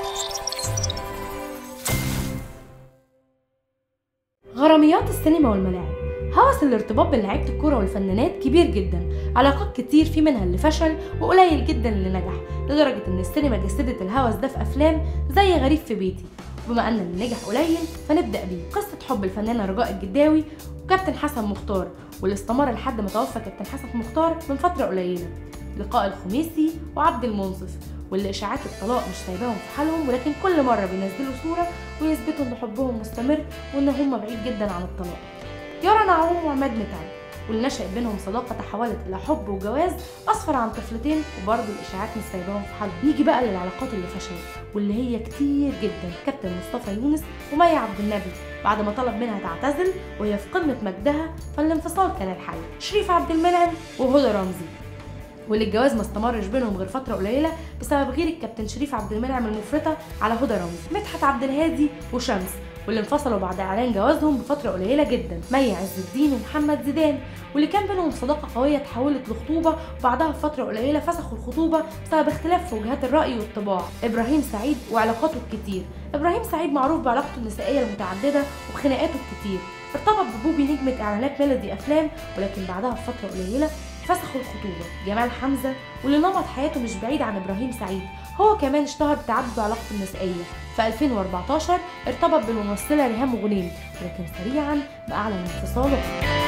غراميات السينما والملاعب هوس الارتباط بين لعيبه الكوره والفنانات كبير جدا علاقات كتير في منها اللي فشل وقليل جدا اللي نجح لدرجه ان السينما جسدت الهوس ده في افلام زي غريب في بيتي وبما ان اللي نجح قليل فنبدا بيه قصه حب الفنانه رجاء الجداوي وكابتن حسن مختار واللي استمر لحد ما توفى كابتن حسن مختار من فتره قليله لقاء الخميسي وعبد المنصف واللي اشاعات الطلاق مش سايباهم في حالهم ولكن كل مره بينزلوا صوره ويثبتوا ان حبهم مستمر وان هم بعيد جدا عن الطلاق يارا نعوم وعماد متعب واللي نشأت بينهم صداقة تحولت إلى حب وجواز أسفر عن طفلتين وبرضه الإشاعات مش سايباهم في حالهم نيجي بقى للعلاقات اللي فشلت واللي هي كتير جدا كابتن مصطفى يونس ومي عبد النبي بعد ما طلب منها تعتزل وهي في قمة مجدها فالانفصال كان الحل شريف عبد المنعم وهدى رمزي واللي الجواز ما استمرش بينهم غير فتره قليله بسبب غير الكابتن شريف عبد المنعم المفرطه على هدى رمزي مدحت عبد الهادي وشمس واللي انفصلوا بعد اعلان جوازهم بفتره قليله جدا مي عز الدين ومحمد زيدان واللي كان بينهم صداقه قويه تحولت لخطوبه وبعدها بفتره قليله فسخوا الخطوبه بسبب اختلاف في وجهات الراي والطباع ابراهيم سعيد وعلاقاته الكتير ابراهيم سعيد معروف بعلاقته النسائيه المتعدده وخناقاته الكتير ارتبط ببوبي نجمة إعلانات ميلودي أفلام ولكن بعدها بفترة قليلة فسخوا الخطوبة جمال حمزة واللي نمط حياته مش بعيد عن إبراهيم سعيد هو كمان اشتهر بتعدد علاقته النسائية في 2014 ارتبط بالممثلة ريهام غنيم ولكن سريعا بأعلن انفصاله